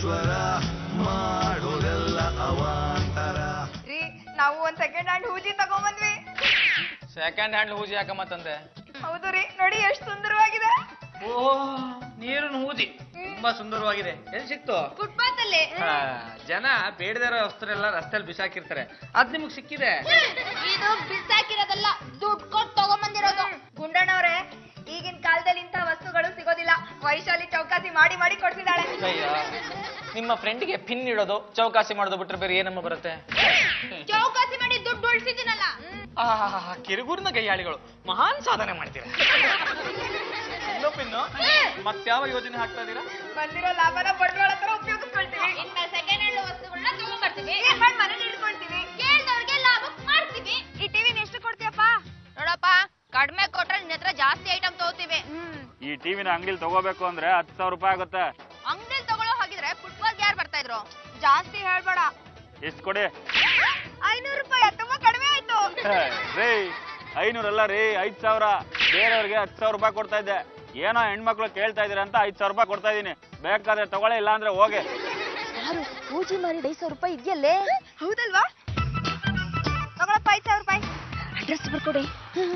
ಈಶ್ವರ ಮಾಡೋದೆಲ್ಲ ಅವಾಂತರ ರೀ ನಾವು ಒಂದ್ ಸೆಕೆಂಡ್ ಹ್ಯಾಂಡ್ ಹೂಜಿ ತಗೊಂಬಂದ್ವಿ ಸೆಕೆಂಡ್ ಹ್ಯಾಂಡ್ ಹೂಜಿ ಯಾಕಮ್ಮತ್ತಂದೆ ಹೌದು ರೀ ನೋಡಿ ಎಷ್ಟು ಸುಂದರವಾಗಿದೆ ಓ ನೀರಿನ ಹೂಜಿ ತುಂಬಾ ಸುಂದರವಾಗಿದೆ ಎಲ್ಲಿ ಸಿಕ್ತು ಫುಟ್ಪಾತ್ ಅಲ್ಲಿ ಹಾ, ಜನ ಬೇಡದಿರೋ ವಸ್ತುನೆಲ್ಲ ರಸ್ತೆಯಲ್ಲಿ ಬಿಸಾಕಿರ್ತಾರೆ ಅದ್ ನಿಮಗ್ ಸಿಕ್ಕಿದೆ ಇದು ಬಿಸಾಕಿರೋದಲ್ಲ ದುಡ್ಡು ಕೊಟ್ಟು ತಗೊಂಬಂದಿರೋದು ಗುಂಡಣ್ಣವ್ರೆ ಈಗಿನ ಕಾಲದಲ್ಲಿ ಇಂತಹ ವಸ್ತುಗಳು ಸಿಗೋದಿಲ್ಲ ವೈಶಾಲಿ ಚೌಕಾಸಿ ಮಾಡಿ ಮಾಡಿ ಕೊಡ್ತಿದ್ದಾಳೆ ಅಯ್ಯೋ ನಿಮ್ಮ ಫ್ರೆಂಡ್ಗೆ ಪಿನ್ ಇಡೋದು ಚೌಕಾಸಿ ಮಾಡೋದು ಬಿಟ್ರೆ ಬೇರೆ ಏನಮ್ಮ ಬರುತ್ತೆ ಚೌಕಾಸಿ ಮಾಡಿ ದುಡ್ಡು ಉಳಿಸಿದ್ದೀನಲ್ಲ ಆಹಾಹಾಹಾ, ಕಿರುಗೂರಿನ ಗೈಯಾಳಿಗಳು ಮಹಾನ್ ಸಾಧನೆ ಮಾಡ್ತೀರಾ ಇನ್ನೂ ಪಿನ್ನು ಮತ್ಯಾವ ಯೋಜನೆ ಹಾಕ್ತಾ ಇದೀರಾ ಬಂದಿರೋ ಲಾಭನ ಬಂಡವಾಳ ತರ ಉಪಯೋಗಿಸ್ಕೊಳ್ತೀವಿ ಇನ್ಮೇಲೆ ಸೆಕೆಂಡ್ ಹ್ಯಾಂಡ್ ವಸ್ತುಗಳನ್ನ ತಗೊಂಡ್ಬರ್ತೀವಿ ಏನ್ ಮಾಡಿ ಮನೇಲಿ ಇಟ್ಕೊಳ್ತೀವಿ ಕೇಳ್ದವ್ರಿಗೆ ಲಾಭ ಮಾಡ್ತೀವಿ ಈ ಟಿವಿನ ಎಷ್ಟು ಕೊಡ್ತೀಯಪ್ಪ ನೋಡಪ್ಪ ಕಡಿಮೆ ಕೊಟ್ರೆ ನಿನ್ನ ಹತ್ರ ಜಾಸ್ತಿ ಐಟಮ್ ತಗೋತೀವಿ ಈ ಟಿವಿನ ಅಂಗಡಿಲಿ ತಗೋಬೇಕು ಅಂದ್ರೆ ಹತ್ತು ಸಾವಿರ ರೂಪಾಯಿ ಆಗುತ್ತೆ ಅಂಗಡಿಲಿ ತಗೊಳ್ಳೋ ಹಾಗಿದ್ರೆ ಫುಟ್ಬಾಲ್ ಯಾರು ಬರ್ತಾ ಇದ್ರು ಜಾಸ್ತಿ ಹೇಳ್ಬೇಡ ಎಷ್ಟು ಕೊಡಿ ಐನೂರು ರೂಪಾಯಿ ತುಂಬಾ ಕಡಿಮೆ ಆಯ್ತು ರೀ ಐನೂರಲ್ಲ ರೀ ಐದ್ ಸಾವಿರ ಬೇರೆಯವ್ರಿಗೆ ಹತ್ತು ಸಾವಿರ ರೂಪಾಯಿ ಕೊಡ್ತಾ ಇದ್ದೆ ಏನೋ ಹೆಣ್ಮಕ್ಳು ಕೇಳ್ತಾ ಇದೀರ ಅಂತ ಐದ್ ಸಾವಿರ ರೂಪಾಯಿ ಕೊಡ್ತಾ ಇದೀನಿ ಬೇಕಾದ್ರೆ ತಗೊಳ್ಳಿ ಇಲ್ಲ ಅಂದ್ರೆ ಹೋಗಿ ಪೂಜಿ ಮಾರಿ ಐದು ಸಾವಿರ ರೂಪಾಯಿ ಇದೆಯಲ್ಲೇ ಹೌದಲ್ವಾ ತಗೊಳಪ್ಪ ಐದ್ ಸಾವಿರ ರೂಪಾಯಿ ಅಡ್ರೆಸ್ ಬರ್ಕೊಡಿ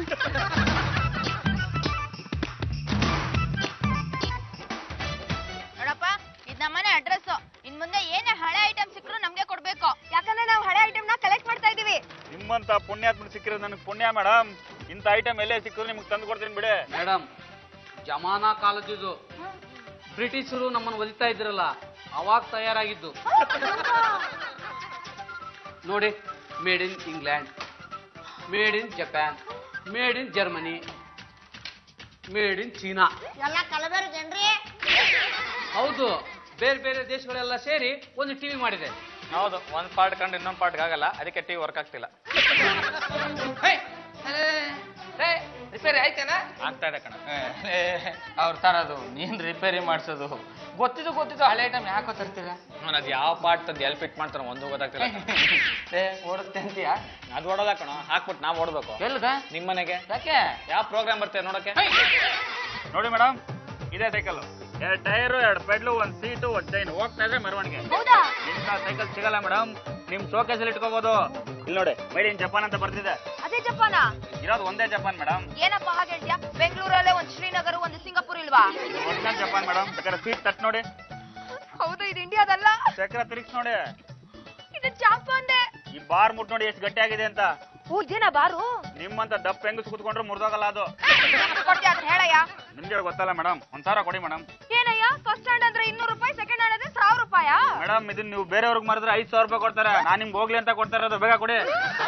ನೋಡಪ್ಪ ಇದ್ ನಮ್ಮನೆ ಅಡ್ರೆಸ್ ಇನ್ ಮುಂದೆ ಏನೇ ಹಳೆ ಐಟಮ್ ಸಿಕ್ಕರು ನಮ್ಗೆ ಕೊಡ್ಬೇಕು ಯಾಕಂದ್ರೆ ನಾವು ಹಳೆ ಐಟಮ್ ನ ಕಲೆಕ್ಟ್ ಮಾಡ್ತಾ ಇದೀವಿ ನಿಮ್ಮಂತ ಪುಣ್ಯಾತ್ಮ ಸಿಕ್ಕಿರೋದು ನನಗೆ ಪುಣ್ಯ ಮೇಡಮ್ ಇಂಥ ಐಟಮ್ ಎಲ್ಲೇ ಸಿಕ್ಕಿದ್ರು ನಿಮ್ಗೆ ತಂದು ಕೊಡ್ತೀನಿ ಬಿಡಿ ಮೇಡಮ್ ಜಮಾನಾ ಕಾಲದಿದು ಬ್ರಿಟಿಷರು ನಮ್ಮನ್ನು ಒಲಿತಾ ಇದ್ರಲ್ಲ ಅವಾಗ ತಯಾರಾಗಿದ್ದು ನೋಡಿ made in England made in Japan made in Germany made in China ಎಲ್ಲ ಕಲಬೆರಗೇನ್ರಿ ಹೌದು ಬೇರೆ ಬೇರೆ ದೇಶಗಳೆಲ್ಲ ಸೇರಿ ಒಂದು ಟಿವಿ ಮಾಡಿದೆ ಹೌದು ಒಂದ್ ಪಾರ್ಟ್ ಕಂಡು ಇನ್ನೊಂದ್ ಪಾರ್ಟ್ ಆಗಲ್ಲ ಅದಕ್ಕೆ ಟಿವಿ ವರ್ಕ್ ಆಗ್ತಿಲ್ಲ ರಿಪೇರಿ ಆಯ್ತೇನಾ ಆಗ್ತಾ ಇದೆ ಕಣ ಅವ್ರ ತರದು ನೀನ್ ರಿಪೇರಿ ಮಾಡ್ಸೋದು ಗೊತ್ತಿದ್ದು ಗೊತ್ತಿದ್ದು ಹಳೆ ಐಟಮ್ ಯಾಕೋ ತರ್ತೀರ ನಾನು ಅದು ಯಾವ ಪಾರ್ಟ್ ತಂದು ಎಲ್ಲಿ ಫಿಟ್ ಮಾಡ್ತಾರ ಒಂದು ಗೊತ್ತಾಗ್ತಿಲ್ಲ ಏ ಓಡಿಸ್ತೆ ಅಂತೀಯ ಅದು ಓಡೋದ ಕಣ ಹಾಕ್ಬಿಟ್ಟು ನಾವ್ ಓಡ್ಬೇಕು ಎಲ್ಗ ನಿಮ್ ಮನೆಗೆ ಯಾಕೆ ಯಾವ ಪ್ರೋಗ್ರಾಮ್ ಬರ್ತೇವೆ ನೋಡಕ್ಕೆ ನೋಡಿ ಮೇಡಮ್ ಇದೇ ಸೈಕಲ್ ಎರಡು ಟೈರು ಎರಡು ಪೆಡ್ಲು ಒಂದು ಸೀಟು ಒಂದು ಚೈನ್ ಹೋಗ್ತಾ ಇದ್ರೆ ಮೆರವಣಿಗೆ ಹೌದಾ ಇಂಥ ಸೈಕಲ್ ಸಿಗಲ್ಲ ಮೇಡಮ್ ನಿಮ್ ಶೋಕೇಸಲ್ಲಿ ಇಟ್ಕೋಬಹುದು ಇಲ್ಲಿ ನೋಡಿ ಮೇಡ್ ಇನ್ ಜಪಾನ್ ಅಂತ ಬರ್ತಿದೆ ಅದೇ ಜಪಾನ ಇರೋದು ಒಂದೇ ಜಪಾನ್ ಮೇಡಮ್ ಏನಪ್ಪ ಹಾಗೆ ಹೇಳ್ತೀಯಾ ಬೆಂಗಳೂರಲ್ಲೇ ಒಂದು ಶ್ರೀನಗರ ಒಂದು ಸಿಂಗಾಪುರ್ ಇಲ್ವಾ ಒರಿಜಿನಲ್ ಜಪಾನ್ ಮೇಡಮ್ ಬೇಕಾದ್ರೆ ಸೀಟ್ ತಟ್ ನೋಡಿ ಹೌದು ಇದು ಇಂಡಿಯಾದಲ್ಲ ಚಕ್ರ ತಿರುಗಿಸ್ ನೋಡಿ ಇದು ಜಾಪಾನ್ದೆ ಈ ಬಾರ್ ಮುಟ್ ನೋಡಿ ಎಷ್ಟು ಗಟ್ಟಿಯಾಗಿದೆ ಅಂತ ಓ ಇದೇನಾ ಬಾರು ನಿಮ್ಮಂತ ದಪ್ಪ ಹೆಂಗಸ್ ಕುತ್ಕೊಂಡ್ರೆ ಮುರಿದೋಗಲ್ಲ ಅದು ಕೊಡ್ತೀಯ ಅದನ್ನ ಹೇಳಯ್ಯ ನಿಮ್ಗೆ ಗೊತ್ತಲ್ಲ ಮೇಡಮ್ ಒಂದ್ ಸಾವಿರ ಕೊಡಿ ಮೇಡಮ್ ಏನಯ್ಯ ಫಸ್ಟ್ ಹ್ಯಾಂಡ್ ಅಂದ್ರೆ ಇನ್ನೂರು ರೂಪಾಯಿ ಸೆಕೆಂಡ್ ಹ್ಯಾಂಡ್ ಅಂದ್ರೆ ಸಾವಿರ ರೂಪಾಯ ಮೇಡಮ್ ಇದನ್ನ ನೀವು ಬೇರೆಯವ್ರಿಗೆ ಮಾರಿದ್ರೆ ಐದ್ ಸಾವಿರ ರೂಪಾಯಿ ಕೊಡ್ತಾರೆ ನಾನ್ ನಿಮ್ಗೆ ಹೋಗ್ಲಿ ಅಂತ ಕೊಡ್ತಾ ಇರೋದು ಬೇಗ ಕೊಡಿ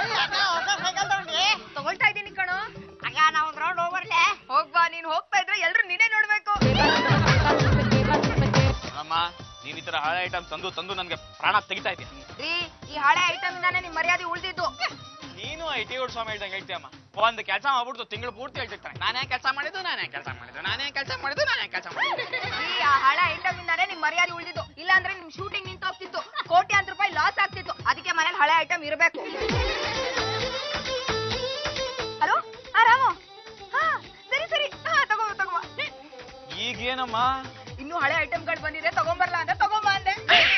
ತಗೊಳ್ತಾ ಇದ್ದೀನಿ ಕಣೋ ಆಗ ನಾವು ಒಂದ್ ರೌಂಡ್ ಹೋಗ್ಬರ್ಲೆ ಹೋಗ್ಬಾ ನೀನ್ ಹೋಗ್ತಾ ಇದ್ರೆ ಎಲ್ರು ನೀನೇ ನೋಡ್ಬೇಕು ಅಮ್ಮ ನೀನ್ ಈ ತರ ಹಳೆ ಐಟಮ್ ತಂದು ತಂದು ನನ್ಗೆ ಪ್ರಾಣ ತೆಗಿತಾ ಇದೀಯ ರೀ ಈ ಹಳೆ ಐಟಮ್ ಇಂದಾನೆ ನಿಮ್ ಮರ್ಯಾದೆ ಉಳ್ದಿದ್ದು ನೀನು ಐ ಟಿ ಓಡ್ ಸ್ವಾಮಿ ಹೇಳ್ದಂಗೆ ಹೇಳ್ತೀಯಮ್ಮ ಒಂದ್ ಕೆಲಸ ಮಾಡ್ಬಿಡ್ತು ತಿಂಗಳು ಪೂರ್ತಿ ಹೇಳ್ತಿರ್ತಾನೆ ನಾನೇ ಕೆಲಸ ಮಾಡಿದ್ದು ನಾನೇ ಕೆಲಸ ಮಾಡಿದ್ದು ನಾನೇ ಕೆಲಸ ಮಾಡಿದ್ದು ನಾನೇ ಕೆಲಸ ಮಾಡಿದ್ದು ರೀ ಆ ಹಳೆ ಐಟಮ್ ಇಂದಾನೆ ನಿಮ್ ಮರ್ಯಾದೆ ಉಳ್ದಿದ್ದು ಇಲ್ಲ ಅಂದ್ರೆ ನಿಮ್ ಶೂಟಿಂಗ್ ನಿಂತು ಹೋಗ್ತಿತ್ತು ಕೋಟ್ಯಾಂತರ ರೂಪಾಯಿ ಲಾಸ್ ಆಗ್ತಿತ್ತು ಅದಕ್ಕೆ ಮನೇಲಿ ಹಳೆ ಐಟಮ್ ಇರಬೇಕು ಹಲೋ ಹಾ ರಾಮು ಹಾ ಸರಿ ಸರಿ ಹಾ ತಗೋ ತಗೋ ಈಗೇನಮ್ಮ ಇನ್ನು ಹಳೆ ಐಟಮ್ಗಳು ಬಂದಿದೆ ತಗೊಂಬರ್ಲ ಅಂತ ತಗೊಂಬ ಅಂದೆ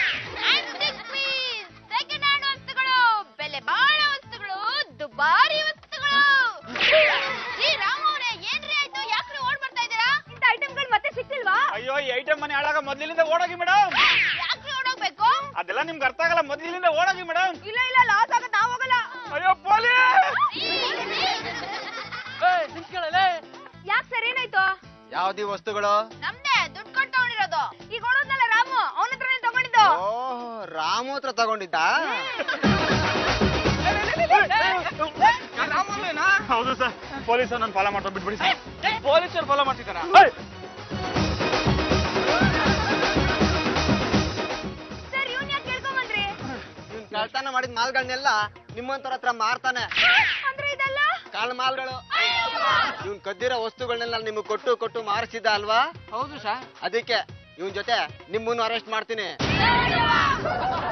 ಸೆಕೆಂಡ್ ಹ್ಯಾಂಡ್ ವಸ್ತುಗಳು ಬೆಲೆ ಬಾಳೋ ವಸ್ತುಗಳು ದುಬಾರಿ ವಸ್ತುಗಳು ಈ ರಾಮ ಅವ್ರೆ ಏನ್ರಿ ಆಯ್ತು ಯಾಕ್ರಿ ಓಡ್ ಬರ್ತಾ ಇದ್ದೀರಾ ಇಂಥ ಐಟಮ್ಗಳು ಮತ್ತೆ ಸಿಕ್ತಿಲ್ವಾ ಅಯ್ಯೋ ಈ ಐಟಮ್ ಮನೆ ಹಾಳಾಗ ಮೊದ್ಲಿನಿಂದ ಓಡೋಗಿ ಮೇಡಮ್ ಯಾಕ್ರಿ ಓಡೋಗ್ಬೇಕು ಅದೆಲ್ಲ ನಿಮ್ಗೆ ಅರ್ಥ ಆಗಲ್ಲ ಮೊದ್ಲಿನಿಂದ ಓಡೋಗಿ ಮೇಡಮ್ ಇಲ್ಲ ಇಲ್ಲ ಲಾಸ್ ಆಗತ್ ನಾವ್ ಹೋಗಲ್ಲ ಅಯ್ಯೋ ಪೋಲಿ ಯಾಕೆ ಸರ್ ಏನಾಯ್ತು ಯಾವ್ದಿ ವಸ್ತುಗಳು ನಮ್ದೇ ದುಡ್ಡು ಕೊಟ್ಟು ತಗೊಂಡಿರೋದು ಈಗ ಹೊಡೋದ್ನಲ್ಲ ರಾಮು ಅವನ ಹತ್ರನೇ ತಗೊಂಡಿದ್ದು ಓ ರಾಮು ಹತ್ರ ತಗೊಂಡಿದ್ದ ಹೌದು ಸರ್ ಪೊಲೀಸ್ ನನ್ನ ಫಾಲೋ ಮಾಡ್ತಾ ಬಿಟ್ಬಿಡಿ ಸರ್ ಪೊಲೀಸರು ಫಾಲೋ ಮಾಡ್ತಿದ್ದಾರ ಸರ್ ಇವ್ನ್ ಯಾಕೆ ಕೇಳ್ಕೊಂಬಂದ್ರಿ ಇವ್ನ್ ಕಳ್ತನ ಮಾಡಿದ ಮಾಲ್ಗಳನ್ನೆಲ್ಲ ನಿಮ್ಮಂತರ ಹತ್ರ ಮಾರ್ತಾನೆ ಅಂದ್ರೆ ಇದೆಲ್ಲ ಕಾಳ್ ಮಾಲ್ಗಳು ಇವ್ನ್ ಕದ್ದಿರೋ ವಸ್ತುಗಳನ್ನೆಲ್ಲ ನಿಮ್ಗೆ ಕೊಟ್ಟು ಕೊಟ್ಟು ಮಾರಿಸಿದ್ದ ಅಲ್ವಾ ಹೌದು ಸರ್ ಅದಕ್ಕೆ ಇವನ್ ಜೊತೆ ನಿಮ್ಮನ್ನು ಅರೆಸ್ಟ್ ಮಾಡ್ತೀನಿ